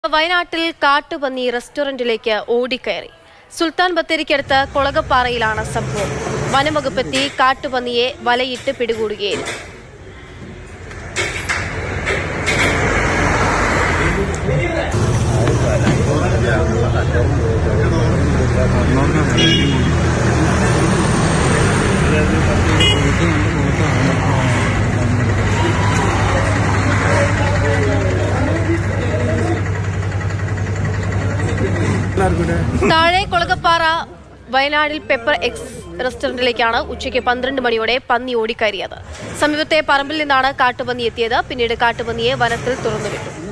വയനാട്ടിൽ കാട്ടുപന്നി റെസ്റ്റോറന്റിലേക്ക് ഓടിക്കയറി സുൽത്താൻ ബത്തേരിക്കടുത്ത് കൊളകപ്പാറയിലാണ് സംഭവം വനംവകുപ്പെത്തി കാട്ടുപന്നിയെ വലയിട്ട് പിടികൂടുകയായിരുന്നു താഴെ കൊളകപ്പാറ വയനാടിൽ പെപ്പർ എക്സ് റെസ്റ്റോറന്റിലേക്കാണ് ഉച്ചയ്ക്ക് പന്ത്രണ്ട് മണിയോടെ പന്നി ഓടിക്കയറിയത് സമീപത്തെ പറമ്പിൽ നിന്നാണ് കാട്ടുപന്നി എത്തിയത് പിന്നീട് കാട്ടുപന്നിയെ വനത്തിൽ തുറന്നുവിട്ടു